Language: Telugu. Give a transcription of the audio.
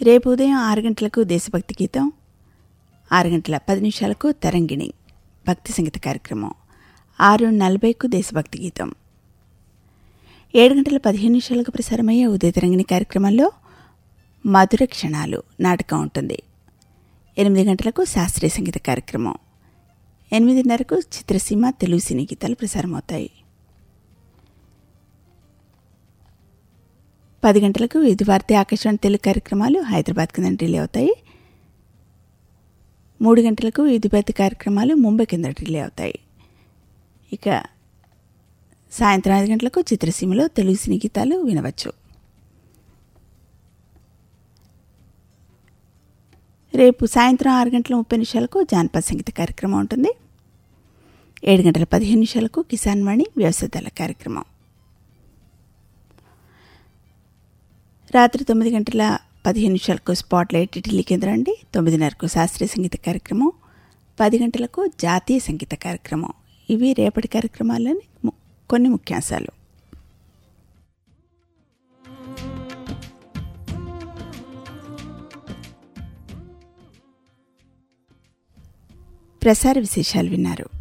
రేపు ఉదయం ఆరు గంటలకు దేశభక్తి గీతం ఆరు గంటల పది నిమిషాలకు తరంగిణి భక్తి సంగీత కార్యక్రమం ఆరు నలభైకు దేశభక్తి గీతం ఏడు గంటల పదిహేను నిమిషాలకు ప్రసారమయ్యే ఉదయ తరంగిణి కార్యక్రమంలో మధుర క్షణాలు నాటకం ఉంటుంది ఎనిమిది గంటలకు శాస్త్రీయ సంగీత కార్యక్రమం ఎనిమిదిన్నరకు చిత్రసీమ తెలుగు సినీ గీతాలు ప్రసారమవుతాయి పది గంటలకు ఇది వార్త ఆకాశవాణి తెలుగు కార్యక్రమాలు హైదరాబాద్ కింద రిలే అవుతాయి మూడు గంటలకు ఇది భారతి కార్యక్రమాలు ముంబై కింద రిలే అవుతాయి ఇక సాయంత్రం ఐదు గంటలకు చిత్రసీమలో తెలుగు సినీ గీతాలు వినవచ్చు రేపు సాయంత్రం ఆరు గంటల ముప్పై నిమిషాలకు జానపద సంగీత కార్యక్రమం ఉంటుంది ఏడు గంటల పదిహేను నిమిషాలకు కిసాన్ వాణి వ్యవసాయదాల కార్యక్రమం రాత్రి తొమ్మిది గంటల పదిహేను నిమిషాలకు స్పాట్ లైట్ ఢిల్లీ కేంద్రం అండి తొమ్మిదిన్నరకు శాస్త్రీయ సంగీత కార్యక్రమం పది గంటలకు జాతీయ సంగీత కార్యక్రమం ఇవి రేపటి కార్యక్రమాలని ము- కొన్ని ముఖ్యాంశాలు ప్రసార విశేషాలు విన్నారు